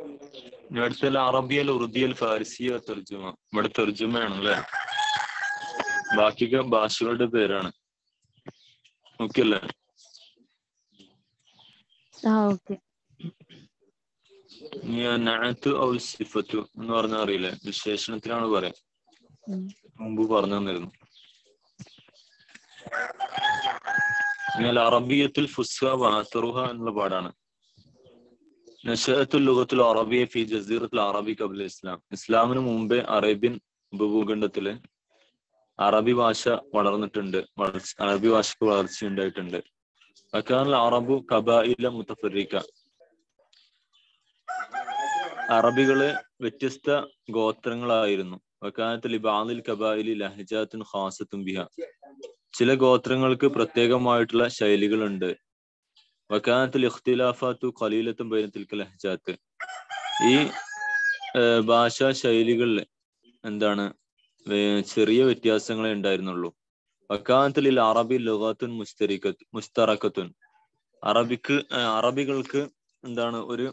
ഇനി അടുത്തല്ല അറബിയൽ ഉറുദിയൽ ഫാരിസിയ തെർജുമ ഇവിടെ തെർജുമയാണ് അല്ലേ ബാക്കിയൊക്കെ ഭാഷകളുടെ പേരാണ് ഓക്കെ അല്ലേ ആ ഓക്കെ ഇനി നഅത്ത് ഔ സിഫത്തു എന്ന് പറഞ്ഞാൽ അറിയില്ലേ വിശേഷണത്തിലാണ് പറയാം മുമ്പ് പറഞ്ഞു തന്നിരുന്നു എന്നാൽ അറബിയത്തുൽ ഫുസ്ഹ വാത്തറുഹ എന്നുള്ള പാടാണ് നഷഅത്തുൽ ലുഗത്തുൽ അറബിയ ഫി ജസീറത്തുൽ അറബി കബിൽ ഇസ്ലാം ഇസ്ലാമിന് മുമ്പേ അറേബ്യൻ ഉപഭൂഖണ്ഡത്തില് അറബി ഭാഷ വളർന്നിട്ടുണ്ട് വളർച്ച അറബി ഭാഷക്ക് വളർച്ച ഉണ്ടായിട്ടുണ്ട് അക്കാറിൽ അറബു കബായില മുത്തഫറിക്ക അറബികള് വ്യത്യസ്ത ഗോത്രങ്ങളായിരുന്നു വക്കാനത്തിൽ ഇബാദിൽ കബായിലി ലഹജാത്തുൻ ഖാസത്തും ബിഹ ചില ഗോത്രങ്ങൾക്ക് പ്രത്യേകമായിട്ടുള്ള ശൈലികളുണ്ട് വക്കാനത്തിൽ ഇഖ്തിലാഫാത്തു ഖലീലത്തും ബൈനത്തിൽ ലഹജാത്ത് ഈ ഏർ ഭാഷാ ശൈലികളിൽ എന്താണ് വേ- ചെറിയ വ്യത്യാസങ്ങളെ ഉണ്ടായിരുന്നുള്ളൂ വക്കാനത്തിൽ അറബി ലുഗാത്തുൻ മുസ്തരിക്കത്ത് മുസ്തറക്കത്തുൻ അറബിക്ക് ഏർ അറബികൾക്ക് എന്താണ് ഒരു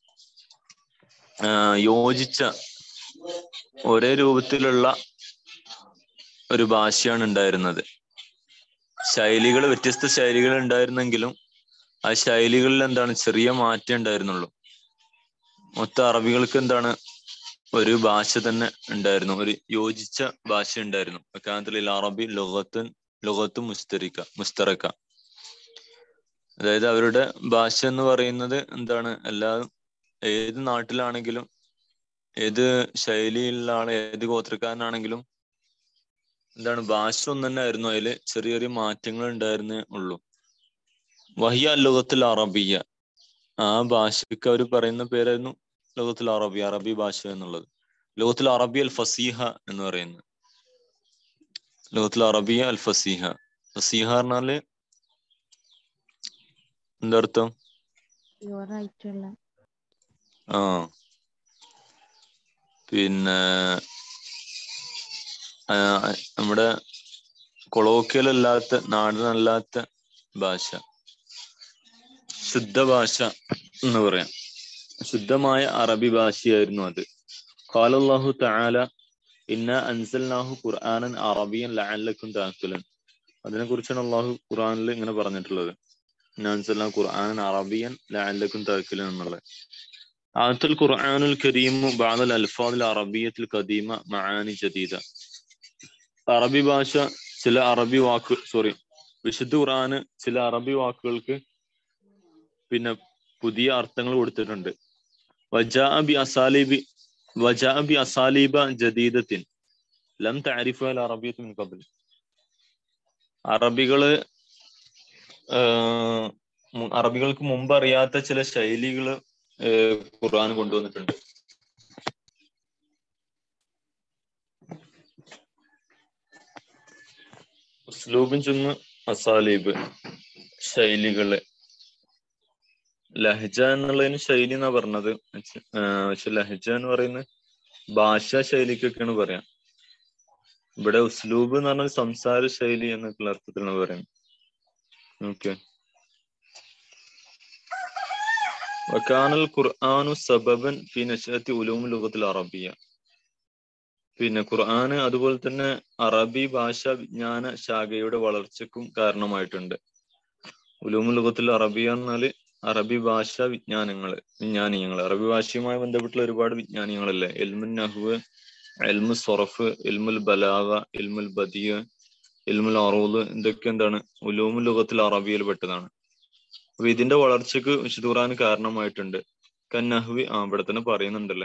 ആഹ് യോജിച്ച ഒരേ രൂപത്തിലുള്ള ഒരു ഭാഷയാണ് ഉണ്ടായിരുന്നത് ശൈലികൾ വ്യത്യസ്ത ശൈലികൾ ഉണ്ടായിരുന്നെങ്കിലും ആ ശൈലികളിൽ എന്താണ് ചെറിയ മാറ്റം ഉണ്ടായിരുന്നുള്ളൂ മൊത്തം അറബികൾക്ക് എന്താണ് ഒരു ഭാഷ തന്നെ ഉണ്ടായിരുന്നു ഒരു യോജിച്ച ഭാഷ ഉണ്ടായിരുന്നു അക്കാലത്തിൽ അറബി ലുഗത്തുൻ ലുഗത്തും മുസ്തരിക്ക മുസ്തറക്ക അതായത് അവരുടെ ഭാഷ എന്ന് പറയുന്നത് എന്താണ് എല്ലാ ഏത് നാട്ടിലാണെങ്കിലും ഏത് ശൈലിയിലുള്ള ആള് ഏത് ഗോത്രക്കാരനാണെങ്കിലും എന്താണ് ഭാഷ ഒന്ന് തന്നെ ആയിരുന്നു അതില് ചെറിയ ചെറിയ മാറ്റങ്ങൾ ഉണ്ടായിരുന്നേ ഉള്ളൂ വഹിയ ലോകത്തിൽ അറബിയ ആ ഭാഷയ്ക്ക് അവർ പറയുന്ന പേരായിരുന്നു ലോകത്തിൽ അറബി അറബി ഭാഷ എന്നുള്ളത് ലോകത്തിൽ അറബി അൽ ഫസീഹ എന്ന് പറയുന്നത് ലോകത്തിൽ അറബിയ അൽ ഫസീഹ ഫസീഹ പറഞ്ഞാല് എന്താ അർത്ഥം പ്യുവറായിട്ടുള്ള ആ പിന്നെ ആ, നമ്മുടെ കൊളോക്കിയൽ അല്ലാത്ത നാടനല്ലാത്ത ഭാഷ ശുദ്ധ ഭാഷ എന്ന് പറയാം ശുദ്ധമായ അറബി ഭാഷയായിരുന്നു അത് ഖാലല്ലാഹു തആല ഇന്ന അൻസൽനാഹു ഖുർആനൻ അറബിയൻ ലഅല്ലക്കും താഖിലൻ അതിനെ കുറിച്ചാണ് അള്ളാഹു ഖുർആനിൽ ഇങ്ങനെ പറഞ്ഞിട്ടുള്ളത് ഇന്ന അൻസൽനാഹു ഖുർആനൻ അറബിയൻ ലഅല്ലക്കും താഖിലൻ എന്നുള്ളത് آية القرآن الكريم بعض الألفاظ العربية القديمة معاني جديدة അറബി ഭാഷ ചില അറബി വാക്ക് സോറി വിശുദ്ധ ഖുർആന് ചില അറബി വാക്കുകൾക്ക് പിന്നെ പുതിയ അർത്ഥങ്ങൾ കൊടുത്തിട്ടുണ്ട് വജാ ബി അസാലിബി വജാ ബി അസാലീബ ജദീദത്തിൻ ലം താരിഫു അൽ അറബിയത്ത് മിൻ ഖബൽ അറബികള് ആഹ് മു- അറബികൾക്ക് മുമ്പ് അറിയാത്ത ചില ശൈലികള് ഏഹ് ഖുർആൻ കൊണ്ടുവന്നിട്ടുണ്ട് ഉസ്ലൂബും ചെന്ന് അസാലീബ് ശൈലികള് ലഹജ എന്നുള്ളതിന് ശൈലി എന്നാ പറഞ്ഞത് ആഹ് പക്ഷെ ലഹജ എന്ന് പറയുന്നത് ഭാഷാ ശൈലിക്കൊക്കെയാണ് പറയാം ഇവിടെ ഉസ്ലൂബ് എന്ന് പറഞ്ഞാൽ സംസാര ശൈലി എന്നൊക്കെയുള്ള അർത്ഥത്തിലാണ് പറയുന്നത് ഓക്കെ വക്കാനൽ ഖുർആാനു സബബൻ ഫി നശഅത്തി ഉലൂമു ലുഗത്തിൽ അറബിയ പിന്നെ ഖുർആന് അതുപോലെ തന്നെ അറബി ഭാഷാ വിജ്ഞാന ശാഖയുടെ വളർച്ചക്കും കാരണമായിട്ടുണ്ട് ഉലൂമു ലുഗത്തിൽ അറബിയ എന്നാല് അറബി ഭാഷാ വിജ്ഞാനങ്ങള് വിജ്ഞാനീയങ്ങൾ അറബി ഭാഷയുമായി ബന്ധപ്പെട്ടുള്ള ഒരുപാട് വിജ്ഞാനീയങ്ങളല്ലേ എൽമുൻ നഹ്വ് എൽമു സൊറഫ് എൽമുൽ ബലാഗ എൽമുൽ ബദിയ എൽമുൽ അറൂദ് ഇതൊക്കെ എന്താണ് ഉലൂമു ലുഗത്തിൽ അറബിയിൽ പെട്ടതാണ് അപ്പൊ ഇതിന്റെ വളർച്ചക്ക് വിശുദ്ധ ഖുർആൻ കാരണമായിട്ടുണ്ട് കന്നഹ്വി ആ ഇവിടെ തന്നെ പറയുന്നുണ്ടല്ലേ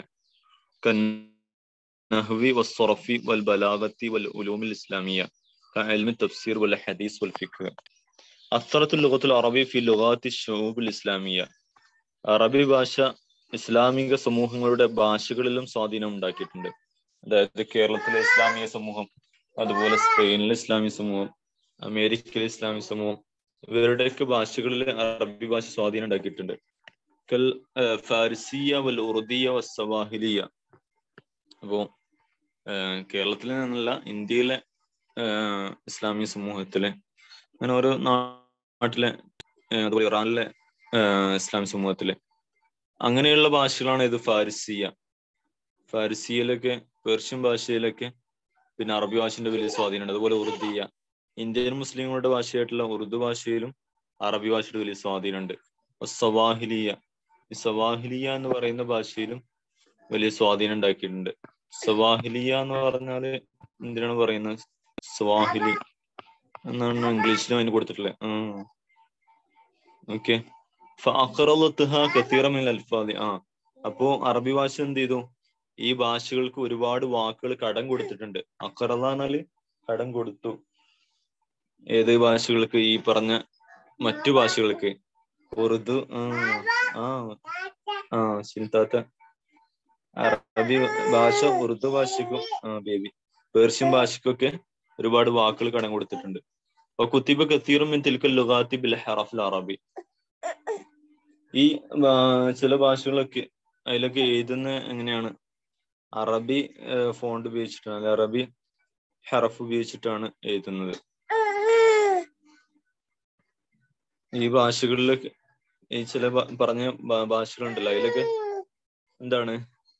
കന്നഹ്വി വസ്സൊറഫി വൽ ബലാഗത്തി വൽ ഉലൂമിൽ ഇസ്ലാമിയ كعلم التفسير والحديث والفقه أثرت اللغة العربية في لغات الشعوب الإسلامية അറബി ഭാഷ ഇസ്ലാമിക സമൂഹങ്ങളുടെ ഭാഷകളിലും സ്വാധീനം ഉണ്ടാക്കിയിട്ടുണ്ട് അതായത് കേരളത്തിലെ ഇസ്ലാമിക സമൂഹം അതുപോലെ സ്പെയിനിലെ ഇസ്ലാമിക സമൂഹം അമേരിക്കയിലെ ഇസ്ലാമിക സമൂഹം ഇവരുടെയൊക്കെ ഭാഷകളിൽ അറബി ഭാഷ സ്വാധീനം ഉണ്ടാക്കിയിട്ടുണ്ട് കൽ ഏർ ഫാരിസിയ വൽ ഉറുദിയ വസ്സവാഹിലിയ അപ്പോ ഏർ കേരളത്തിൽ നിന്നുള്ള ഇന്ത്യയിലെ ഏർ ഇസ്ലാമിക സമൂഹത്തിലെ അങ്ങനെ ഓരോ നാട്ടിലെ ഏർ അതുപോലെ ഇറാനിലെ ഏർ ഇസ്ലാമിക സമൂഹത്തിലെ അങ്ങനെയുള്ള ഭാഷകളാണ് ഇത് ഫാരിസിയ ഫാരിസിയയിലൊക്കെ പേർഷ്യൻ ഭാഷയിലൊക്കെ പിന്നെ അറബി ഭാഷന്റെ വലിയ സ്വാധീനമുണ്ട് അതുപോലെ ഉറുദിയ ഇന്ത്യൻ മുസ്ലിങ്ങളുടെ ഭാഷയായിട്ടുള്ള ഉറുദു ഭാഷയിലും അറബി ഭാഷയുടെ വലിയ സ്വാധീനമുണ്ട് സവാഹിലിയ ഈ സവാഹിലിയ എന്ന് പറയുന്ന ഭാഷയിലും വലിയ സ്വാധീനം ഉണ്ടാക്കിയിട്ടുണ്ട് സവാഹിലിയ എന്ന് പറഞ്ഞാല് എന്തിനാണ് പറയുന്നത് സ്വാഹിലി എന്നാണ് ഇംഗ്ലീഷിലും അതിന് കൊടുത്തിട്ടുള്ളത് ഓക്കെ അൽഫാദി ആ അപ്പോ അറബി ഭാഷ എന്ത് ചെയ്തു ഈ ഭാഷകൾക്ക് ഒരുപാട് വാക്കുകൾ കടം കൊടുത്തിട്ടുണ്ട് അക്കറല എന്നാല് കടം കൊടുത്തു ഏത് ഭാഷകൾക്ക് ഈ പറഞ്ഞ മറ്റു ഭാഷകൾക്ക് ഉറുദു ആ ആ ആ ശിൽത്താത്ത അറബി ഭാഷ ഉറുദു ഭാഷക്കും ആ ബേബി പേർഷ്യൻ ഭാഷക്കൊക്കെ ഒരുപാട് വാക്കുകൾ കടം കൊടുത്തിട്ടുണ്ട് അപ്പൊ കുത്തിബ കത്തീറും തിൽക്കൽ ലുഗാത്തി ബിൽ ഹറഫിൽ അറബി ഈ ചില ഭാഷകളൊക്കെ അതിലൊക്കെ എഴുതുന്ന എങ്ങനെയാണ് അറബി ഫോണ്ട് ഉപയോഗിച്ചിട്ടാണ് അല്ലെ അറബി ഹറഫ് ഉപയോഗിച്ചിട്ടാണ് എഴുതുന്നത് ഈ ഭാഷകളിലൊക്കെ ഈ ചില പറഞ്ഞ ഭാഷകളുണ്ടല്ലോ അതിലൊക്കെ എന്താണ്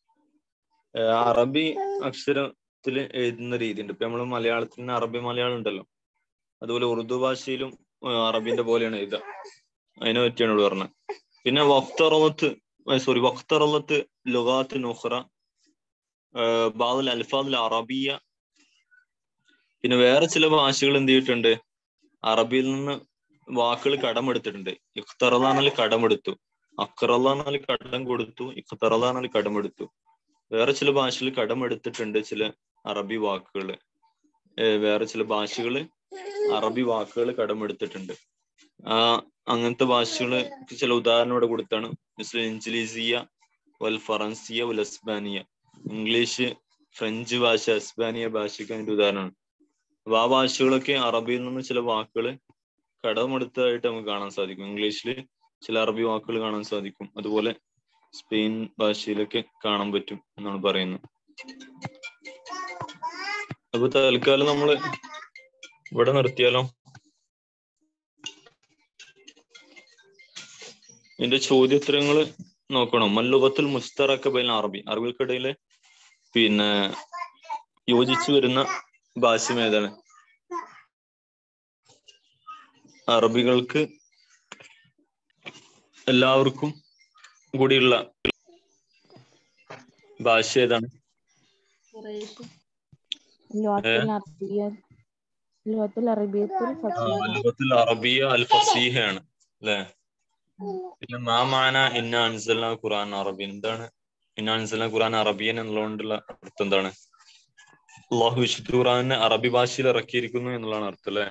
അറബി അക്ഷരത്തിൽ എഴുതുന്ന രീതി ഉണ്ട് ഇപ്പൊ നമ്മള് മലയാളത്തിൽ നിന്ന് അറബി മലയാളം ഉണ്ടല്ലോ അതുപോലെ ഉറുദു ഭാഷയിലും അറബിന്റെ പോലെയാണ് എഴുതുക അതിനെ പറ്റിയാണ് പറഞ്ഞത് പിന്നെ വക്തറലത്ത് സോറി വക്തറലത്ത് ലുഗാത്ത് നുഹ്റ ബാദുൽ അൽഫാദുൽ അറബിയ പിന്നെ വേറെ ചില ഭാഷകൾ എന്ത് ചെയ്തിട്ടുണ്ട് അറബിയിൽ നിന്ന് വാക്കുകൾ കടമെടുത്തിട്ടുണ്ട് ഇഖ്തറലാന്നാൽ കടമെടുത്തു അക്റലാന്നാൽ കടം കൊടുത്തു ഇഖ്തറലാന്നാൽ കടമെടുത്തു വേറെ ചില ഭാഷകൾ കടമെടുത്തിട്ടുണ്ട് ചില അറബി വാക്കുകൾ വേറെ ചില ഭാഷകള് അറബി വാക്കുകൾ കടമെടുത്തിട്ടുണ്ട് ആ അങ്ങനത്തെ ഭാഷകള് ചില ഉദാഹരണം ഇവിടെ കൊടുത്താണ് മിസ്റ്റർ ഇൻജിലീസിയ വൽ ഫറൻസിയ വൽ എസ്പാനിയ ഇംഗ്ലീഷ് ഫ്രഞ്ച് ഭാഷ എസ്പാനിയ ഭാഷയ്ക്ക് അതിന്റെ ഉദാഹരണമാണ് അപ്പൊ ആ ഭാഷകളൊക്കെ അറബിയിൽ നിന്ന് ചില വാക്കുകൾ കടമെടുത്തതായിട്ട് നമുക്ക് കാണാൻ സാധിക്കും ഇംഗ്ലീഷിൽ ചില അറബി വാക്കുകൾ കാണാൻ സാധിക്കും അതുപോലെ സ്പെയിൻ ഭാഷയിലൊക്കെ കാണാൻ പറ്റും എന്നാണ് പറയുന്നത് അപ്പൊ തൽക്കാലം നമ്മള് ഇവിടെ നിർത്തിയാലോ ഇതിന്റെ ചോദ്യോത്തരങ്ങള് നോക്കണം മല്ലുബത്തുൽ മുസ്തറക്ക ബൈൻ അറബി അറബികൾക്കിടയില് പിന്നെ യോജിച്ചു വരുന്ന ഭാഷ്യം ഏതാണ് അറബികൾക്ക് എല്ലാവർക്കും കൂടിയുള്ള ഭാഷ ഏതാണ് ലോകത്തിൽ അറബിയ അൽ ഫസീഹയാണ് അല്ലെ പിന്നെ മാമാന ഇന്ന അൻസല ഖുറാൻ അറബി എന്താണ് ഇന്ന അൻസല ഖുറാൻ അറബിയൻ എന്നുള്ളതുകൊണ്ടുള്ള അർത്ഥം എന്താണ് അള്ളാഹു വിശുദ്ധ ഖുറാനെ അറബി ഭാഷയിൽ ഇറക്കിയിരിക്കുന്നു എന്നുള്ളതാണ് അർത്ഥം അല്ലെ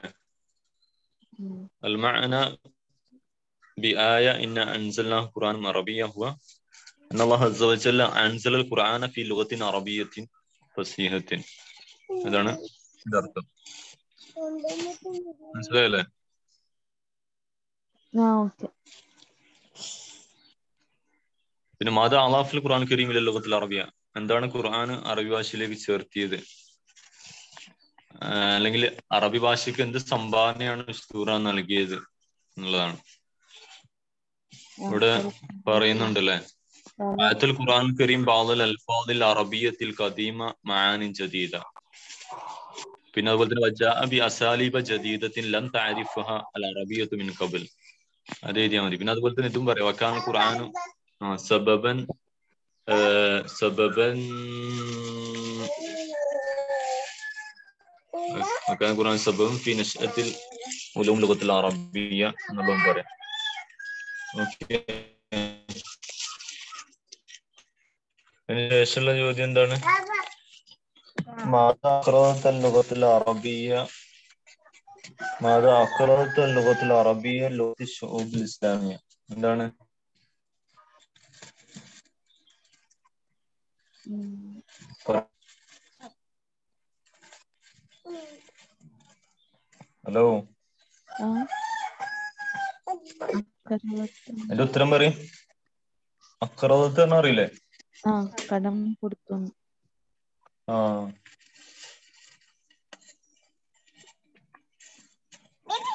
المعنى بآية إن أنزلناه قرآن عربيا هو أن الله عز وجل أنزل القرآن في لغة عربية فصيحة ഇതാണ് ഇതിന്റെ അർത്ഥം മനസ്സിലായല്ലേ പിന്നെ മാത അലാഫിൽ ഖുർആൻ കരീമിലെ ലോകത്തിൽ അറബിയ എന്താണ് ഖുർആൻ അറബി ഭാഷയിലേക്ക് ചേർത്തിയത് അല്ലെങ്കിൽ അറബി ഭാഷയ്ക്ക് എന്ത് സംഭാവനയാണ് ഖുർആൻ നൽകിയത് എന്നുള്ളതാണ് ഇവിടെ പറയുന്നുണ്ടല്ലേ ആയത്തുൽ ഖുർആൻ കരീം ബാദൽ അൽഫാദിൽ അറബിയത്തിൽ കദീമ മാനിൻ ജദീദ പിന്നെ അതുപോലെ തന്നെ വജാബി അസാലിബ ജദീദത്തിൻ ലം താരിഫഹ അൽ അറബിയത്തു മിൻ ഖബൽ അത് എഴുതിയാൽ മതി പിന്നെ അതുപോലെ തന്നെ ഇതും പറയാം വക്കാൻ ഖുർആനും സബബൻ സബബൻ وكان القرآن سببا في نشأة علوم اللغة العربية എന്നുള്ളതും പറയാം ഓക്കെ അതിന് ശേഷമുള്ള ചോദ്യം എന്താണ് ماذا أقرأت اللغة العربية ماذا أقرأت اللغة العربية لغة الشعوب الإسلامية എന്താണ് ഹലോ എന്റെ ഉത്തരം പറയും അക്രതത്ത് എന്ന് അറിയില്ലേ ആ കടം കൊടുത്തു ആ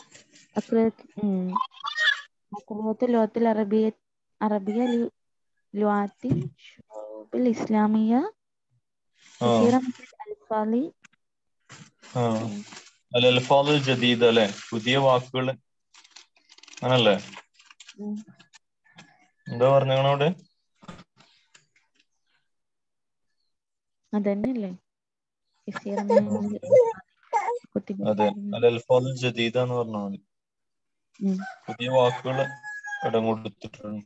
أقرأت أقرأت اللغة العربية عربية لغات الشعوب الإسلامية ആ كثيرا من الألفاظ ആ അല്ല അൽഫാദ് ജദീദ് അല്ലെ പുതിയ വാക്കുകൾ അങ്ങനല്ലേ ഉം. എന്താ പറഞ്ഞവിടെ അതന്നെയല്ലേ كثيرا من الألفاظ كتب അതെ فيهم. അല്ല അൽഫാദ് ജദീദ എന്ന് പറഞ്ഞാൽ മതി ഉം. പുതിയ വാക്കുകൾ ഇടം കൊടുത്തിട്ടുണ്ട്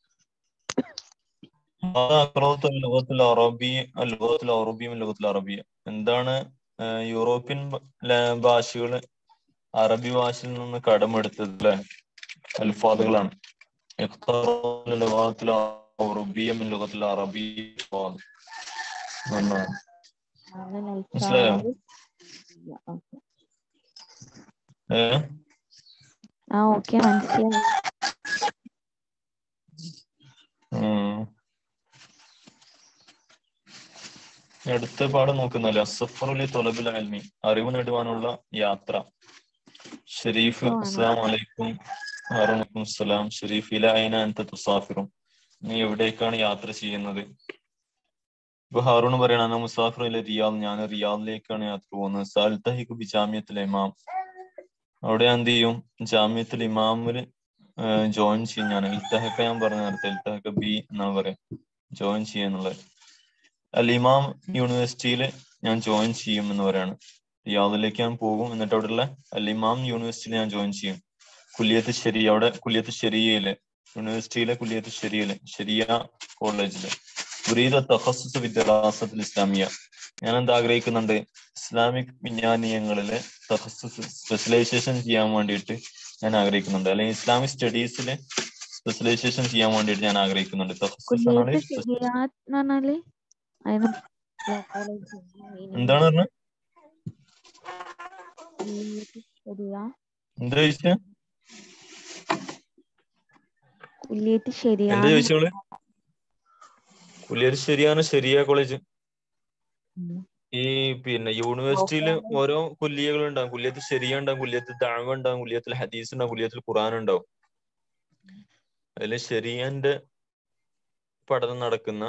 هذا أقرأت اللغة العربية اللغة العربية من اللغة العربية എന്താണ് ആ, യൂറോപ്യൻ ഭ- ല- ഭാഷകള് അറബി ഭാഷയിൽ നിന്ന് കടമെടുത്തത് അല്ലെ അൽഫാദുകളാണ് اقترأت اللغات العربية من اللغة العربية ألفاظ. എന്നാണ്. هذا മനസ്സിലായോ? الألفاظ يا أوكي. ഏ ആ ഓക്കെ മനസ്സിലായി ഉം. അടുത്ത പാഠം നോക്കുന്നല്ലേ അസഫറുലി തൊലബുൽ അൽമി അറിവ് നേടുവാനുള്ള യാത്ര ഷെരീഫ് ഓ, ആണ്. അസ്സലാം വലൈക്കും വറഹ്മത്തും സലാം ഷെരീഫ് ഇല അയിന അൻത തുസാഫിറും നീ എവിടേക്കാണ് യാത്ര ചെയ്യുന്നത് ഇപ്പൊ ഹാറൂൺ പറയണ അന്ന മുസാഫിർ ഇല റിയാദ് ഞാൻ റിയാദിലേക്കാണ് യാത്ര പോകുന്നത് സാൽത്തഹിഖ് ബി ജാമിയത്തുൽ ഇമാം അവിടെ ഞാൻ എന്ത് ചെയ്യും ജാമിയത്തുൽ ഇമാമില് ജോയിൻ ചെയ്യും ഞാൻ ഇൽത്തഹക്ക ഞാൻ പറഞ്ഞ നേരത്തെ ഇൽത്തഹക്ക ബി എന്നാണ് പറയാം ജോയിൻ ചെയ്യാന്നുള്ളത് അൽ ഇമാം യൂണിവേഴ്സിറ്റിയിൽ ഞാൻ ജോയിൻ ചെയ്യും എന്ന് പറയാണ് റിയാദിലേക്ക് ഞാൻ പോകും എന്നിട്ട് അവിടെയുള്ള അൽ ഇമാം യൂണിവേഴ്സിറ്റിയിൽ ഞാൻ ജോയിൻ ചെയ്യും കുല്യത്ത് ശരി അവിടെ കുല്യത്ത് ശരിയയില് യൂണിവേഴ്സിറ്റിയിലെ കുല്യത്ത് ശരിയയില് ശരിയ കോളേജില് മുരീദ തഹസുസ് വിദ്യാഭ്യാസത്തിൽ ഇസ്ലാമിയ ഞാൻ എന്താ ആഗ്രഹിക്കുന്നുണ്ട് ഇസ്ലാമിക് വിജ്ഞാനീയങ്ങളില് തഹസുസ് സ്പെഷ്യലൈസേഷൻ ചെയ്യാൻ വേണ്ടിയിട്ട് ഞാൻ ആഗ്രഹിക്കുന്നുണ്ട് അല്ലെങ്കിൽ ഇസ്ലാമിക് സ്റ്റഡീസില് സ്പെഷ്യലൈസേഷൻ ചെയ്യാൻ വേണ്ടിയിട്ട് ഞാൻ ആഗ്രഹിക്കുന്നുണ്ട് തഹസുസ് എന്നാണ് കുല്ലിയത്ത് ശരിയാത്ത് എന്ന് പറഞ്ഞാല് അതിന് കോളേജ് എന്താണ് പറഞ്ഞത് കുല്ലിയത്ത് ശരിയാ എന്താ ചോദിച്ചത് കുല്ലിയത്ത് ശരിയാ എന്താ ചോദിച്ചോള് കുലിയർ ശരിയാണ് ശരിയ കോളേജ് ഈ പിന്നെ യൂണിവേഴ്സിറ്റിയിൽ ഓരോ കുല്ലിയകൾ ഉണ്ടാവും കുല്യത്തിൽ ശരിയ ഉണ്ടാവും കുല്യത്തിൽ താഴ്വ ഉണ്ടാവും കുല്യത്തിൽ ഹദീസ് ഉണ്ടാവും കുല്യത്തിൽ ഖുറാൻ ഉണ്ടാവും അതിൽ ശരിയന്റെ പഠനം നടക്കുന്ന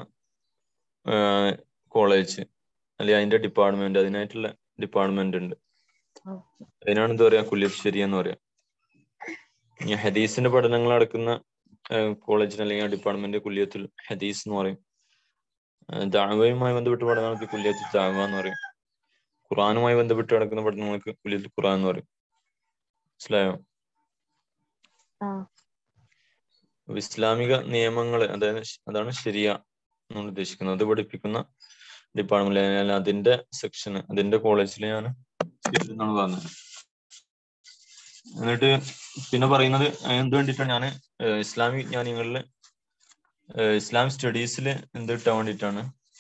കോളേജ് അല്ലെങ്കിൽ അതിന്റെ ഡിപ്പാർട്ട്മെന്റ് അതിനായിട്ടുള്ള ഡിപ്പാർട്ട്മെന്റ് ഉണ്ട് അതിനാണ് എന്താ പറയാ കുല്യത്ത് ശരിയ എന്ന് പറയാ ഇനി ഹദീസിന്റെ പഠനങ്ങൾ നടക്കുന്ന കോളേജിന് അല്ലെങ്കിൽ ഡിപ്പാർട്ട്മെന്റ് കുല്യത്തിൽ ഹദീസ് എന്ന് പറയും ദാവയുമായി ബന്ധപ്പെട്ട് പഠനങ്ങൾക്ക് കുല്യത്തിൽ ദാവ എന്ന് പറയും ഖുറാനുമായി ബന്ധപ്പെട്ട് നടക്കുന്ന പഠനങ്ങൾക്ക് കുല്യത്തിൽ ഖുറാൻ എന്ന് പറയും മനസ്സിലായോ ആ ഇസ്ലാമിക നിയമങ്ങൾ അതായത് അതാണ് ശരിയ നമ്മൾ ഉദ്ദേശിക്കുന്നത് അത് പഠിപ്പിക്കുന്ന ഡിപ്പാർട്ട്മെന്റ് അതിന്റെ സെക്ഷൻ അതിന്റെ കോളേജിൽ ഞാൻ ചേരുന്നാണ് പറഞ്ഞത് എന്നിട്ട് പിന്നെ പറയുന്നത് എന്ത് വേണ്ടിയിട്ടാണ് ഞാൻ ഇസ്ലാമിക് വിജ്ഞാനികളിൽ ഇസ്ലാം സ്റ്റഡീസിൽ എന്ത് കിട്ടാൻ വേണ്ടിയിട്ടാണ്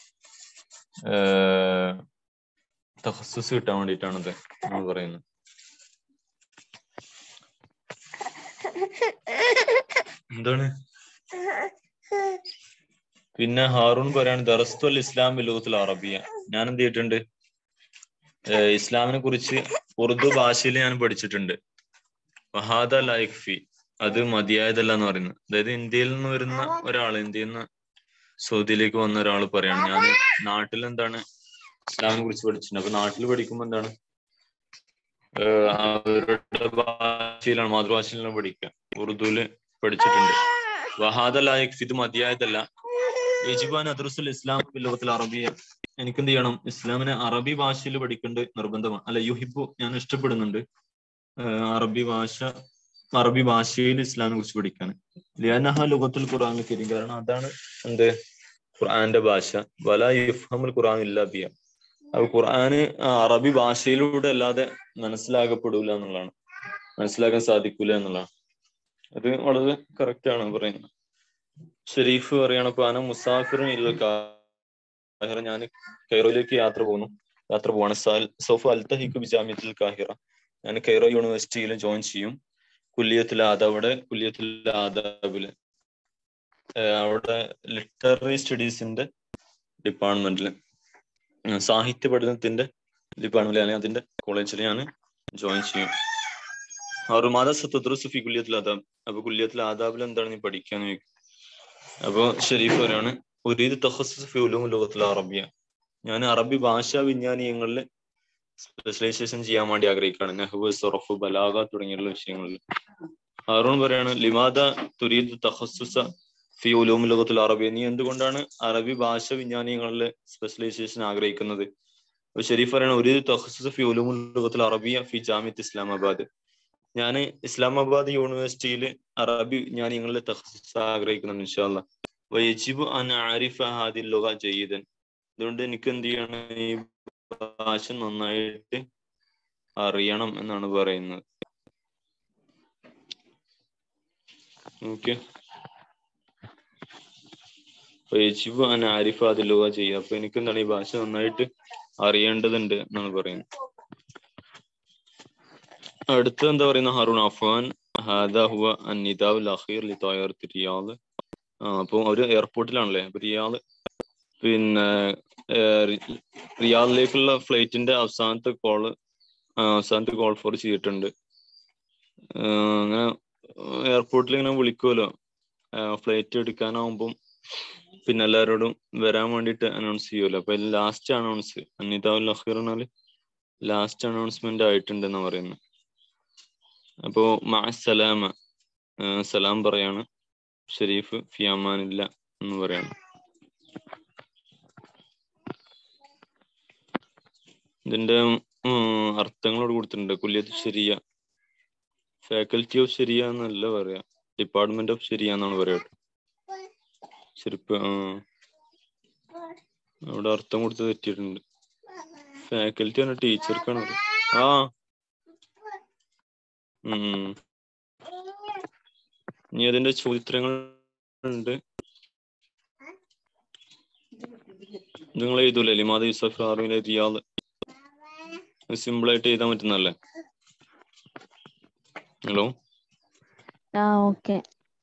തഹസുസ് കിട്ടാൻ വേണ്ടിയിട്ടാണത് നമ്മൾ പറയുന്നത് എന്താണ് പിന്നെ ഹാറൂൺ പറയാണ് ദറസ്തു അൽ ഇസ്ലാം ലോകത്തിൽ അറബിയ ഞാൻ എന്ത് ചെയ്തിട്ടുണ്ട് ഇസ്ലാമിനെ കുറിച്ച് ഉറുദു ഭാഷയിൽ ഞാൻ പഠിച്ചിട്ടുണ്ട് വഹാദ ലൈഫി അത് മതിയായതല്ല എന്ന് പറയുന്നത് അതായത് ഇന്ത്യയിൽ നിന്ന് വരുന്ന ഒരാൾ ഇന്ത്യയിൽ നിന്ന് സൗദിയിലേക്ക് വന്ന ഒരാൾ പറയാണ് ഞാൻ നാട്ടിൽ എന്താണ് ഇസ്ലാമിനെ കുറിച്ച് പഠിച്ചിട്ടുണ്ട് അപ്പൊ നാട്ടിൽ പഠിക്കുമ്പോ എന്താണ് അവരുടെ ഭാഷയിലാണ് മാതൃഭാഷയിലാണ് പഠിക്കുക ഉറുദുവില് പഠിച്ചിട്ടുണ്ട് വഹാദ ലായക് ഇത് മതിയായതല്ല യജിബാൻ അദ്രസുൽ ഇസ്ലാം ലോകത്തിൽ അറബിയ എനിക്ക് എന്ത് ചെയ്യണം ഇസ്ലാമിനെ അറബി ഭാഷയിൽ പഠിക്കേണ്ടത് നിർബന്ധമാണ് അല്ല യുഹിബു ഞാൻ ഇഷ്ടപ്പെടുന്നുണ്ട് അറബി ഭാഷ അറബി ഭാഷയിൽ ഇസ്ലാമിനെ കുറിച്ച് പഠിക്കാൻ ലിയാനഹ ലോകത്തിൽ ഖുറാൻ കരീം കാരണം അതാണ് എന്ത് ഖുർആന്റെ ഭാഷ വല യുഫഹമുൽ ഖുറാൻ ഇല്ല ബിയ അത് ഖുർആന് അറബി ഭാഷയിലൂടെ അല്ലാതെ മനസ്സിലാകപ്പെടൂല എന്നുള്ളതാണ് മനസ്സിലാക്കാൻ സാധിക്കൂല എന്നുള്ളതാണ് അത് വളരെ കറക്റ്റ് ആണ് പറയുന്നത് ഷെരീഫ് പറയാണ് പാന മുസാഫിറും കാഹിറ ഞാൻ കൈറോയിലേക്ക് യാത്ര പോകുന്നു യാത്ര പോവാണ് സാൽ സോഫ അൽത്തഹിഖ് ബിജാമിയത്തിൽ കാഹിറ ഞാൻ കൈറോ യൂണിവേഴ്സിറ്റിയിൽ ജോയിൻ ചെയ്യും കുല്യത്തിൽ ആദാബ് അവിടെ കുല്യത്തിൽ ആദാബില് അവിടെ ലിറ്റററി സ്റ്റഡീസിന്റെ ഡിപ്പാർട്ട്മെന്റിൽ സാഹിത്യ പഠനത്തിന്റെ ഡിപ്പാർട്ട്മെന്റിൽ അല്ലെങ്കിൽ അതിന്റെ കോളേജിൽ ഞാൻ ജോയിൻ ചെയ്യും അവർ മാതാ സത്തദ്രുസുഫി കുല്യത്തിൽ ആദാബ് അപ്പൊ കുല്യത്തിൽ ആദാബിൽ എന്താണ് നീ പഠിക്കാന്ന് ചോദിക്കും അപ്പൊ ഷെരീഫ് പറയാണ് ഉരീദ് തഖസ്സുസ് ഫി ഉലൂം ലുഗത്തുൽ അറബിയ ഞാൻ അറബി ഭാഷാ വിജ്ഞാനീയങ്ങളിൽ സ്പെഷ്യലൈസേഷൻ ചെയ്യാൻ വേണ്ടി ആഗ്രഹിക്കുകയാണ് നെഹ്ബ് സൊറഫ് ബലാഗ തുടങ്ങിയുള്ള വിഷയങ്ങളിൽ ഹാറൂൺ പറയാണ് ലിമാദ തുരീദ് തഖസ്സുസ ഫി ഉലൂം ലുഗത്തുൽ അറബിയ നീ എന്തുകൊണ്ടാണ് അറബി ഭാഷ വിജ്ഞാനീയങ്ങളിൽ സ്പെഷ്യലൈസേഷൻ ആഗ്രഹിക്കുന്നത് അപ്പൊ ഷെരീഫ് പറയാണ് ഒരു തഖസ്സുസ് ഫി ഉലൂം ലുഗത്തുൽ അറബിയ ഫി ജാമിയത്ത് ഇസ്ലാമാബാദ് ഞാൻ ഇസ്ലാമാബാദ് യൂണിവേഴ്സിറ്റിയിൽ അറബി വിജ്ഞാനീയങ്ങളിൽ തഖസ്സുസ് ആഗ്രഹിക്കുന്നുണ്ട് ഇൻഷാല്ല വയജിബു അൻ ആരിഫ ഹാദിൽ ലുഗ ജയ്യിദൻ അതുകൊണ്ട് എനിക്ക് എന്ത് ചെയ്യണം ഈ ഭാഷ നന്നായിട്ട് അറിയണം എന്നാണ് പറയുന്നത് ഓക്കെ വയജിബു അൻ ആരിഫ ഹാദിൽ ലുഗ ചെയ്യുക അപ്പൊ എനിക്ക് എന്താണ് ഈ ഭാഷ നന്നായിട്ട് അറിയേണ്ടതുണ്ട് എന്നാണ് പറയുന്നത് അടുത്ത എന്താ പറയുന്ന ഹറൂൺ അഫ്വാൻ ഹാദ ഹുവ അൻ നിദാവുൽ അഖീർ ലി തയ്യാറത്ത് റിയാദ് ആ അപ്പൊ അവര് എയർപോർട്ടിലാണല്ലേ അപ്പൊ റിയാദ് പിന്നെ ഏർ, റിയാദിലേക്കുള്ള ഫ്ലൈറ്റിന്റെ അവസാനത്തെ കോള് അവസാനത്തെ കോൾ ഫോർ ചെയ്തിട്ടുണ്ട് ആ, അങ്ങനെ എയർപോർട്ടിൽ ഇങ്ങനെ വിളിക്കുമല്ലോ ഫ്ലൈറ്റ് എടുക്കാനാവുമ്പം പിന്നെ എല്ലാവരോടും വരാൻ വേണ്ടിയിട്ട് അനൗൺസ് ചെയ്യുമല്ലോ അപ്പൊ ലാസ്റ്റ് അനൗൺസ് അനിതാവുൽ അഖീർ എന്നാല് ലാസ്റ്റ് അനൗൺസ്മെന്റ് ആയിട്ടുണ്ടെന്ന് പറയുന്നത് അപ്പോ മാസലാമ സലാം പറയാണ് ഷെരീഫ് ഫിയാമാനില്ല എന്ന് പറയാണ് ഇതിന്റെ അർത്ഥങ്ങളോട് കൊടുത്തിട്ടുണ്ട് കുല്യത്ത് ശരിയ ഫാക്കൽറ്റി ഓഫ് ശരിയ എന്നല്ല പറയാ ഡിപ്പാർട്ട്മെന്റ് ഓഫ് ശരിയ എന്നാണ് പറയാ ശരിപ്പ് ആ അവിടെ അർത്ഥം കൊടുത്ത് തെറ്റിയിട്ടുണ്ട് ഫാക്കൽറ്റി ആണ് ടീച്ചർക്കാണ് ആ ഉം ഇനി അതിന്റെ ചോദ്യങ്ങൾ ഉണ്ട് നിങ്ങൾ എഴുതൂലേ ലിമാദ് യൂസഫ് ആറുവിലെ റിയാദ് സിമ്പിൾ ആയിട്ട് എഴുതാൻ പറ്റുന്നല്ലേ ഹലോ ആ ഓക്കെ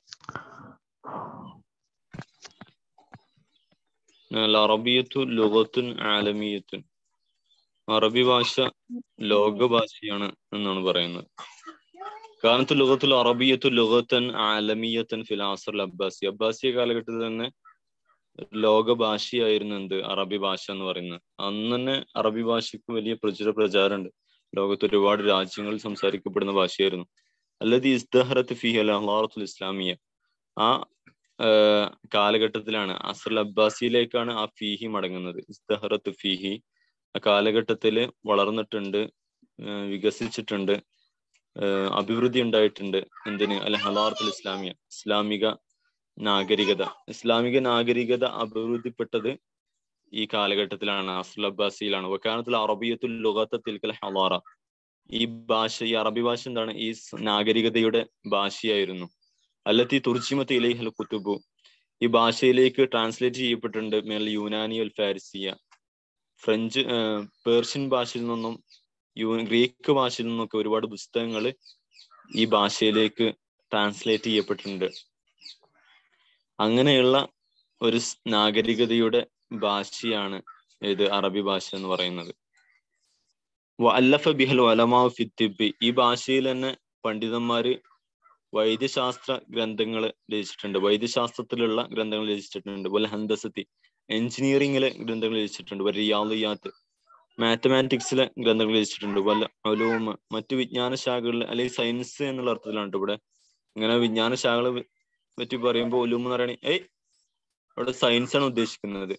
അറബിയത്തു ലുഗത്തുൻ ആലമീയത്തുൻ അറബി ഭാഷ ലോക ഭാഷയാണ് എന്നാണ് പറയുന്നത് കാലത്ത് ലുഗത്തുൽ അറബിയത്തു ലുഗത്തൻ ആലമീയത്തൻ ഫിൽ ആസർ അബ്ബാസി അബ്ബാസിയ കാലഘട്ടത്തിൽ തന്നെ ലോക ഭാഷയായിരുന്നു എന്ത് അറബി ഭാഷ എന്ന് പറയുന്നത് അന്ന് തന്നെ അറബി ഭാഷയ്ക്ക് വലിയ പ്രചുര പ്രചാരമുണ്ട് ലോകത്ത് ഒരുപാട് രാജ്യങ്ങളിൽ സംസാരിക്കപ്പെടുന്ന ഭാഷയായിരുന്നു അല്ലത് ഇസ്ദഹറത്ത് ഫി അലാത്തുൽ ഇസ്ലാമിയ ആ ആഹ് കാലഘട്ടത്തിലാണ് അസർ അബ്ബാസിയിലേക്കാണ് ആ ഫീഹി മടങ്ങുന്നത് ഇസ്ദഹറത്ത് ഫീഹി ആ കാലഘട്ടത്തില് വളർന്നിട്ടുണ്ട് ആഹ് വികസിച്ചിട്ടുണ്ട് ആഹ് അഭിവൃദ്ധി ഉണ്ടായിട്ടുണ്ട് എന്തിന് അല്ല ഹലാർത്തുൽ ഇസ്ലാമിയ ഇസ്ലാമിക നാഗരികത ഇസ്ലാമിക നാഗരികത അഭിവൃദ്ധിപ്പെട്ടത് ഈ കാലഘട്ടത്തിലാണ് അസുൽ അബ്ബാസിയിലാണ് വക്കാനത്തിൽ അറബിയത്തുൽ ലുഗത്ത തിൽക്കൽ ഹലാറ ഈ ഭാഷ ഈ അറബി ഭാഷ എന്താണ് ഈ സ് നാഗരികതയുടെ ഭാഷയായിരുന്നു അല്ലത്തി തുർജിമത്ത് ഇലൈഹൽ കുത്തുബു ഈ ഭാഷയിലേക്ക് ട്രാൻസ്ലേറ്റ് ചെയ്യപ്പെട്ടിട്ടുണ്ട് മേൽ യുനാനി അൽ ഫാരിസിയ ഫ്രഞ്ച് ആഹ് പേർഷ്യൻ ഭാഷയിൽ നിന്നും യു ഗ്രീക്ക് ഭാഷയിൽ നിന്നൊക്കെ ഒരുപാട് പുസ്തകങ്ങൾ ഈ ഭാഷയിലേക്ക് ട്രാൻസ്ലേറ്റ് ചെയ്യപ്പെട്ടിട്ടുണ്ട് അങ്ങനെയുള്ള ഒരു സ് നാഗരികതയുടെ ഭാഷയാണ് ഇത് അറബി ഭാഷ എന്ന് പറയുന്നത് അല്ലഫ ബിഹൽ വലമാ ഫിത്തിബി ഈ ഭാഷയിൽ തന്നെ പണ്ഡിതന്മാര് വൈദ്യശാസ്ത്ര ഗ്രന്ഥങ്ങൾ രചിച്ചിട്ടുണ്ട് വൈദ്യശാസ്ത്രത്തിലുള്ള ഗ്രന്ഥങ്ങൾ രചിച്ചിട്ടുണ്ട് വല്ല ഹന്തസത്തി എഞ്ചിനീയറിംഗിലെ ഗ്രന്ഥങ്ങൾ രചിച്ചിട്ടുണ്ട് വല്ല റിയാലിയാത്ത് മാത്തമാറ്റിക്സിലെ ഗ്രന്ഥങ്ങൾ രചിച്ചിട്ടുണ്ട് വല്ല ഒലൂമ് മറ്റു വിജ്ഞാന ശാഖകളിൽ അല്ലെങ്കിൽ സയൻസ് എന്നുള്ള അർത്ഥത്തിലാണ് ട്ടോ ഇവിടെ ഇങ്ങനെ വിജ്ഞാന ശാഖകളെ പറ്റി പറയുമ്പോൾ ഒലൂമ് എന്ന് പറയണേ ഏയ് ഇവിടെ സയൻസ് ആണ് ഉദ്ദേശിക്കുന്നത്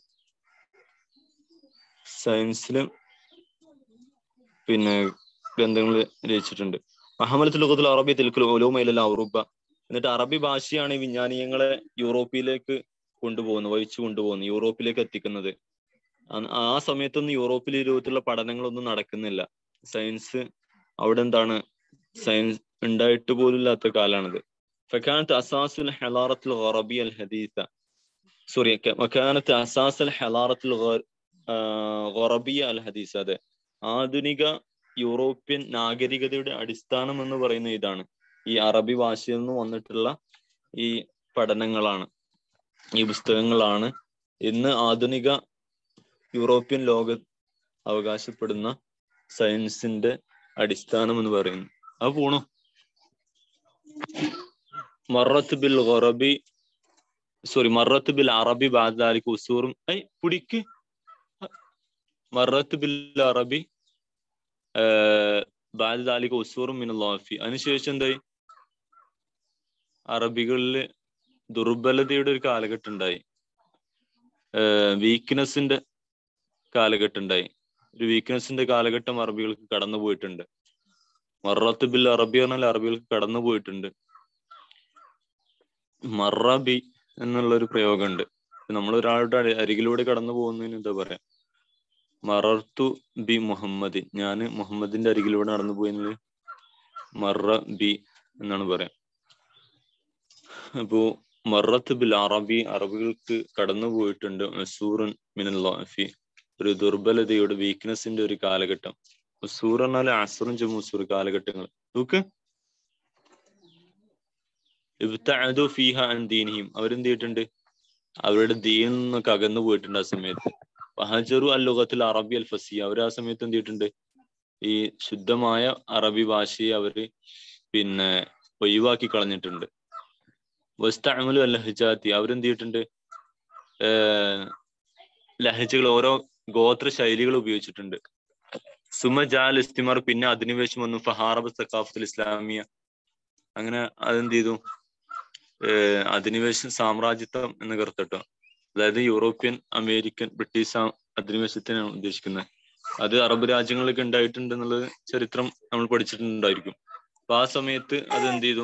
സയൻസിലും പിന്നെ ഗ്രന്ഥങ്ങൾ രചിച്ചിട്ടുണ്ട് അഹമ്മദ് ലോകത്തിൽ അറബി തിൽക്കുൽ ഒലൂമയിലല്ല ഔറൂബ എന്നിട്ട് അറബി ഭാഷയാണ് ഈ വിജ്ഞാനീയങ്ങളെ യൂറോപ്പിലേക്ക് കൊണ്ടുപോകുന്നത് വഹിച്ചു കൊണ്ടുപോകുന്നത് യൂറോപ്പിലേക്ക് എത്തിക്കുന്നത് അന്ന് ആ സമയത്തൊന്നും യൂറോപ്പിൽ ഈ രൂപത്തിലുള്ള പഠനങ്ങളൊന്നും നടക്കുന്നില്ല സയൻസ് അവിടെ എന്താണ് സയൻസ് ഉണ്ടായിട്ട് പോലും ഇല്ലാത്ത കാലാണിത് ഫക്കാനത്ത് അസാസുൽ ഹലാറത്തുൽ ഗറബി അൽ ഹദീസ സോറി വക്കാനത്ത് അസാസുൽ ഹലാറത്തുൽ ഗറബിയ അൽ ഹദീസ അതെ ആധുനിക യൂറോപ്യൻ നാഗരികതയുടെ അടിസ്ഥാനം എന്ന് പറയുന്ന ഇതാണ് ഈ അറബി ഭാഷയിൽ നിന്ന് വന്നിട്ടുള്ള ഈ പഠനങ്ങളാണ് ഈ പുസ്തകങ്ങളാണ് ഇന്ന് ആധുനിക യൂറോപ്യൻ ലോക അവകാശപ്പെടുന്ന സയൻസിന്റെ അടിസ്ഥാനം എന്ന് പറയുന്നു അത് പോണു മറത്ത് ബിൽ ഗറബി സോറി മറത്ത് ബിൽ അറബി ബാദാലിക്ക് ഉസൂറും ഐ പുടിക്ക് മറത്ത് ബിൽ അറബി ബാദാലിക്ക് ഉസൂറും മിനുല്ലാഫി അതിനുശേഷം എന്തായി അറബികളില് ദുർബലതയുടെ ഒരു കാലഘട്ടം ഉണ്ടായി വീക്ക്നെസിന്റെ കാലഘട്ടം ഉണ്ടായി ഒരു വീക്ക്നെസിന്റെ കാലഘട്ടം അറബികൾക്ക് കടന്നു പോയിട്ടുണ്ട് മറത്ത് ബിൽ അറബി പറഞ്ഞാൽ അറബികൾക്ക് കടന്നു പോയിട്ടുണ്ട് മറബി എന്നുള്ള ഒരു പ്രയോഗമുണ്ട് നമ്മൾ ഒരാളുടെ അരി- അരികിലൂടെ കടന്നു പോകുന്നതിന് എന്താ പറയാ മറർത്തു ബി മുഹമ്മദ് ഞാന് മുഹമ്മദിന്റെ അരികിലൂടെ നടന്നു പോയെന്നത് മറ ബി എന്നാണ് പറയാ അപ്പോ മറത്ത് ബിൽ അറബി അറബികൾക്ക് കടന്നു പോയിട്ടുണ്ട് മസൂറൻ മിനല്ലാഫി ഒരു ദുർബലതയുടെ വീക്ക്നെസിന്റെ ഒരു കാലഘട്ടം മസൂർ എന്നാൽ അസുറും ജമൂസൂർ കാലഘട്ടങ്ങൾ നോക്ക് ഇബ്തഅദു ഫീഹ അൻ ദീനിഹിം അവരെന്ത് ചെയ്തിട്ടുണ്ട് അവരുടെ ദീനിൽ നിന്നൊക്കെ അകന്നു പോയിട്ടുണ്ട് ആ സമയത്ത് വഹജറു അൽ ലുഗത്തിൽ അറബി അൽ ഫസി അവർ ആ സമയത്ത് എന്ത് ചെയ്തിട്ടുണ്ട് ഈ ശുദ്ധമായ അറബി ഭാഷയെ അവര് പിന്നെ ഒഴിവാക്കി കളഞ്ഞിട്ടുണ്ട് വസ്തഅമലു അൽ ലഹജാത്തി അവരെന്ത് ചെയ്തിട്ടുണ്ട് ഏർ ലഹജകൾ ഓരോ ഗോത്ര ശൈലികൾ ഉപയോഗിച്ചിട്ടുണ്ട് സുമ ജാൽ ഇസ്തിമാർ പിന്നെ അധിനിവേശം വന്നു ഫഹാറബ് സക്കാഫത്തുൽ ഇസ്ലാമിയ അങ്ങനെ അതെന്ത് ചെയ്തു ഏർ അധിനിവേശ സാമ്രാജ്യത്വം എന്ന് കറുത്തട്ടോ അതായത് യൂറോപ്യൻ അമേരിക്കൻ ബ്രിട്ടീഷ് സാ- അധിനിവേശത്തിനാണ് ഉദ്ദേശിക്കുന്നത് അത് അറബ് രാജ്യങ്ങളിലൊക്കെ ഉണ്ടായിട്ടുണ്ട് എന്നുള്ളത് ചരിത്രം നമ്മൾ പഠിച്ചിട്ടുണ്ടായിരിക്കും അപ്പൊ ആ സമയത്ത് അത് എന്ത് ചെയ്തു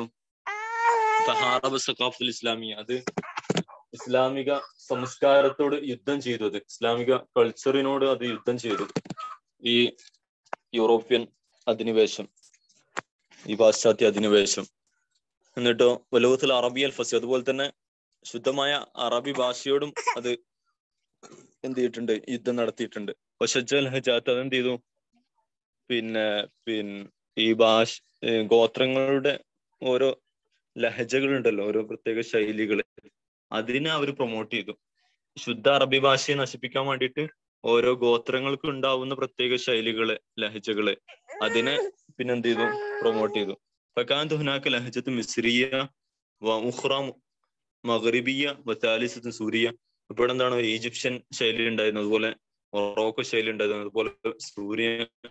ഫഹാറബ് സക്കാഫത്തുൽ ഇസ്ലാമിയ അത് ഇസ്ലാമിക സംസ്കാരത്തോട് യുദ്ധം ചെയ്തു അത് ഇസ്ലാമിക കൾച്ചറിനോട് അത് യുദ്ധം ചെയ്തു ഈ യൂറോപ്യൻ അധിനിവേശം ഈ പാശ്ചാത്യ അധിനിവേശം എന്നിട്ടോ വലോകത്തിൽ അറബി അൽ ഫസി അതുപോലെ തന്നെ ശുദ്ധമായ അറബി ഭാഷയോടും അത് എന്ത് ചെയ്തിട്ടുണ്ട് യുദ്ധം നടത്തിയിട്ടുണ്ട് വശജൽ ഹജാത്ത് അതെന്ത് ചെയ്തു പിന്നെ പിൻ ഈ ഭാഷ ഏ, ഗോത്രങ്ങളുടെ ഓരോ ലഹജകൾ ഉണ്ടല്ലോ ഓരോ പ്രത്യേക ശൈലികള് അതിനെ അവർ പ്രൊമോട്ട് ചെയ്തു ശുദ്ധ അറബി ഭാഷയെ നശിപ്പിക്കാൻ വേണ്ടിയിട്ട് ഓരോ ഗോത്രങ്ങൾക്കും ഉണ്ടാവുന്ന പ്രത്യേക ശൈലികള് ലഹജകള് അതിനെ പിന്നെ എന്ത് ചെയ്തു പ്രൊമോട്ട് ചെയ്തു ഫക്കാന്ത് ഹുനാക്ക് ലഹജത്ത് മിസ്രിയ വ ഉഖ്റ മഗ്രിബിയ വത്താലിസത്ത് സൂരിയ ഇപ്പോൾ എന്താണ് ഈജിപ്ഷ്യൻ ശൈലി ഉണ്ടായിരുന്നു അതുപോലെ മൊറോക്കോ ശൈലി ഉണ്ടായിരുന്നു അതുപോലെ സൂര്യ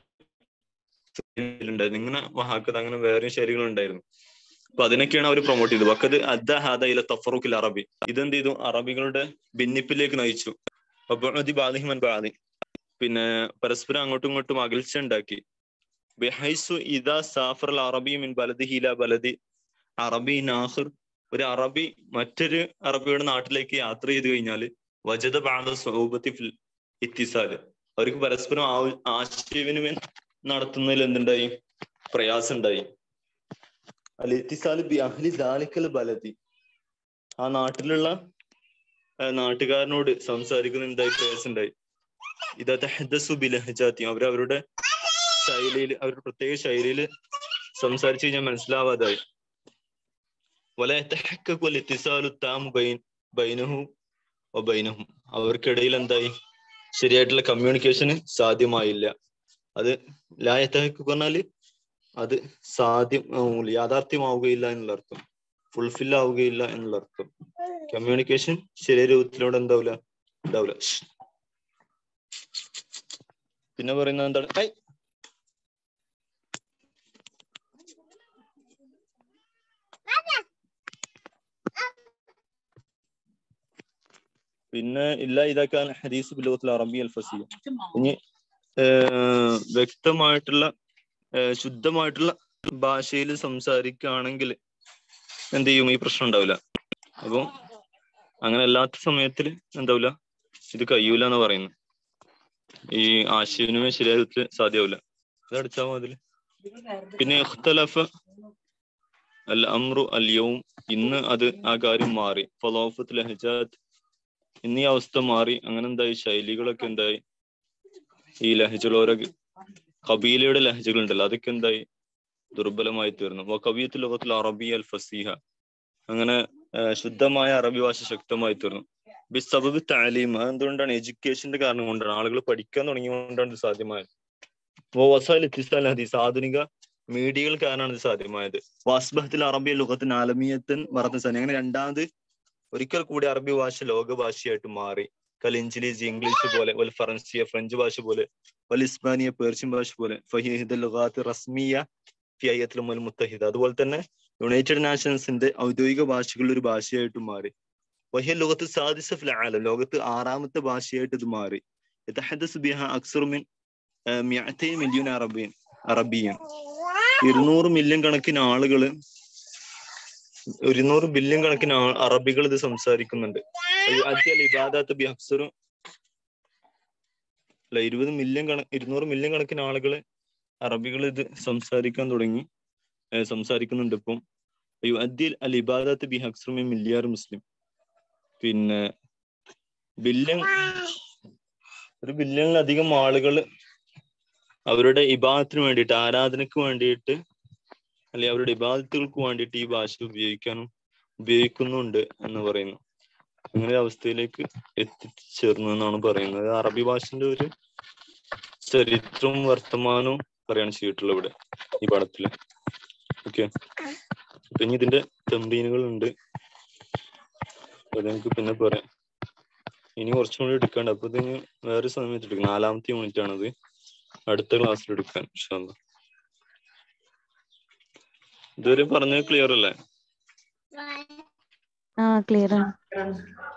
ഉണ്ടായിരുന്നു ഇങ്ങനെ വഹാക്കത് അങ്ങനെ വേറെ ശൈലികൾ ഉണ്ടായിരുന്നു അപ്പൊ അതിനൊക്കെയാണ് അവർ പ്രൊമോട്ട് ചെയ്തത് വക്കത് അദ്ദ ഹാദ ഇല തഫറുക്കിൽ അറബി ഇതെന്ത് ചെയ്തു അറബികളുടെ ഭിന്നിപ്പിലേക്ക് നയിച്ചു അപ്പൊ അതി ബാദിഹിമൻ ബാദി പിന്നെ പരസ്പരം അങ്ങോട്ടും ഇങ്ങോട്ടും അകൽച്ച ഉണ്ടാക്കി ബിഹൈസു ഇദാ സാഫർ അൽ അറബി മിൻ ബലദി ഹില ബലദി അറബി നാഹിർ ഒരു അറബി മറ്റൊരു അറബിയുടെ നാട്ടിലേക്ക് യാത്ര ചെയ്ത് കഴിഞ്ഞാല് വജദ ബാദ സ്വരൂപത്തി ഫിൽ ഇത്തിസാല് അവർക്ക് പരസ്പരം ആ- ആശയവിനിമയം നടത്തുന്നതിൽ എന്തുണ്ടായി പ്രയാസം ഉണ്ടായി അൽ ഇത്തിസാല് ബി അഹ്ലി ദാലിക്കൽ ബലദി ആ നാട്ടിലുള്ള ആ, നാട്ടുകാരനോട് സംസാരിക്കുന്ന എന്തായി പ്രയാസം ഉണ്ടായി ഇതാ തഹദ്ദസു ബിലഹജാത്തി അവർ അവരുടെ ശൈലിയിൽ അവരുടെ പ്രത്യേക ശൈലിയിൽ സംസാരിച്ചു കഴിഞ്ഞാൽ മനസ്സിലാവാതായി വല യതഹഖഖു അൽ-ഇത്തിസാലു താമു ബൈൻ ബൈനഹു വ ബൈനഹും അവർക്കിടയിൽ എന്തായി ശരിയായിട്ടുള്ള കമ്മ്യൂണിക്കേഷന് സാധ്യമായില്ല അത് ലാ യതഹഖഖു പറഞ്ഞാല് അത് സാധ്യം ഉം, യാഥാർത്ഥ്യമാവുകയില്ല എന്നുള്ള അർത്ഥം ഫുൾഫിൽ ആവുകയില്ല എന്നുള്ള അർത്ഥം കമ്മ്യൂണിക്കേഷൻ ശരിയ രൂപത്തിലൂടെ എന്താവില്ല ഉണ്ടാവില്ല ഷ്. പിന്നെ പറയുന്നത് എന്താണ് ഐ പിന്നെ ഇല്ല ഇതാക്കാൻ ഹദീസ് ബിലോത്തിൽ അറബി അൽ ഫസീ ഇനി ഏർ വ്യക്തമായിട്ടുള്ള ഏർ ശുദ്ധമായിട്ടുള്ള ഭാഷയിൽ സംസാരിക്കുകയാണെങ്കിൽ എന്ത് ചെയ്യും ഈ പ്രശ്നം ഉണ്ടാവില്ല അപ്പൊ അങ്ങനെ അല്ലാത്ത സമയത്തിൽ എന്താവില്ല ഇത് കഴിയൂല എന്ന് പറയുന്നു ഈ ആശയവിനിമയം ശരിയായ വിധത്തിൽ സാധ്യമാവില്ല ഇത് അടിച്ചാൽ മതി പിന്നെ ഇഖ്തലഫ അൽ അമ്രു അൽ യൗം ഇന്ന് അത് ആ കാര്യം മാറി ഫലോഫത്ത് ലഹജാത്ത് ഇന്ന് ഈ അവസ്ഥ മാറി അങ്ങനെ എന്തായി ശൈലികളൊക്കെ എന്തായി ഈ ലഹജകൾ ഓരോ കബീലയുടെ ലഹജകൾ ഉണ്ടല്ലോ അതൊക്കെ എന്തായി ദുർബലമായി തീർന്നു കവിയത്ത് ലോകത്തിൽ അറബി അൽ ഫസീഹ അങ്ങനെ ആ, ശുദ്ധമായ അറബി ഭാഷ ശക്തമായി തീർന്നു ബി സബബ് താലീം എന്തുകൊണ്ടാണ് എഡ്യൂക്കേഷന്റെ കാരണം കൊണ്ടാണ് ആളുകൾ പഠിക്കാൻ തുടങ്ങിയതുകൊണ്ടാണ് ഇത് സാധ്യമായത് വസാൽ ഇത്തിസാൽ ഹദീസ് ആധുനിക മീഡിയകൾ കാരണമാണ് ഇത് സാധ്യമായത് വാസ്ബഹത്തിൽ അറബിയ ലുഖത്തിന് ആലമീയത്തൻ മറത്തിന് സനി അങ്ങനെ രണ്ടാമത് ഒരിക്കൽ കൂടി അറബി ഭാഷ ലോക ഭാഷയായിട്ട് മാറി കൽ ഇഞ്ചിലീസ് ഇംഗ്ലീഷ് പോലെ വൽ ഫറൻസിയ ഫ്രഞ്ച് ഭാഷ പോലെ വൽ ഇസ്പാനിയ പേർഷ്യൻ ഭാഷ പോലെ ഫഹിദ് ലുഗാത്ത് റസ്മിയ ഫി അയ്യത്തുൽ ഉമ്മൽ മുത്തഹിദ അതുപോലെ തന്നെ യുണൈറ്റഡ് നാഷൻസിന്റെ ഔദ്യോഗിക ഭാഷകളിൽ ഒരു ഭാഷയായിട്ട് മാറി വഹിയ ലോകത്ത് സാദിസ ഫിൽ ആലം ലോകത്ത് ആറാമത്തെ ഭാഷയായിട്ട് ഇത് മാറി യതഹദ്ദസ് ബിഹ അക്സർ മിൻ മിഅത്തൈ മില്യൺ അറബിയൻ അറബിയൻ ഇരുന്നൂറ് മില്യൺ കണക്കിന് ആളുകള് ഇരുന്നൂറ് ബില്യൺ കണക്കിന് ആ- അറബികൾ ഇത് സംസാരിക്കുന്നുണ്ട് അദ്യൽ ഇബാദാത്ത് ബി അക്സറും അല്ല ഇരുപത് മില്യൺ കണ ഇരുന്നൂറ് മില്യൺ കണക്കിന് ആളുകള് അറബികൾ ഇത് സംസാരിക്കാൻ തുടങ്ങി ഏർ സംസാരിക്കുന്നുണ്ട് ഇപ്പം അദ്യൽ അൽ ഇബാദാത്ത് ബി അക്സറും മില്ലിയാർ മുസ്ലിം പിന്നെ ബില്യൺ ഒരു ബില്യണിലധികം ആളുകൾ അവരുടെ ഇബാദത്തിന് വേണ്ടിയിട്ട് ആരാധനക്ക് വേണ്ടിയിട്ട് അല്ലെങ്കിൽ അവരുടെ ഇബാദത്തുകൾക്ക് വേണ്ടിയിട്ട് ഈ ഭാഷ ഉപയോഗിക്കാനും ഉപയോഗിക്കുന്നുണ്ട് എന്ന് പറയുന്നു അങ്ങനെ ഒരു അവസ്ഥയിലേക്ക് എത്തിച്ചേർന്നു എന്നാണ് പറയുന്നത് അറബി ഭാഷന്റെ ഒരു ചരിത്രവും വർത്തമാനവും പറയാണ് ചെയ്തിട്ടുള്ളത് ഇവിടെ ഈ പാഠത്തില് ഓക്കെ പിന്നെ ഇതിന്റെ തമ്പീനുകൾ ഉണ്ട് അത് നമുക്ക് പിന്നെ പറയാം ഇനി കുറച്ചും കൂടി എടുക്കാണ്ട് അപ്പൊ ഇതിന് വേറെ സമയത്ത് എടുക്കും നാലാമത്തെ യൂണിറ്റ് ആണത് അടുത്ത ക്ലാസ്സിൽ എടുക്കാൻ ഇൻഷാല്ലാ ഇതുവരെ പറഞ്ഞത് ക്ലിയർ അല്ലേ ആ ക്ലിയർ ആണ്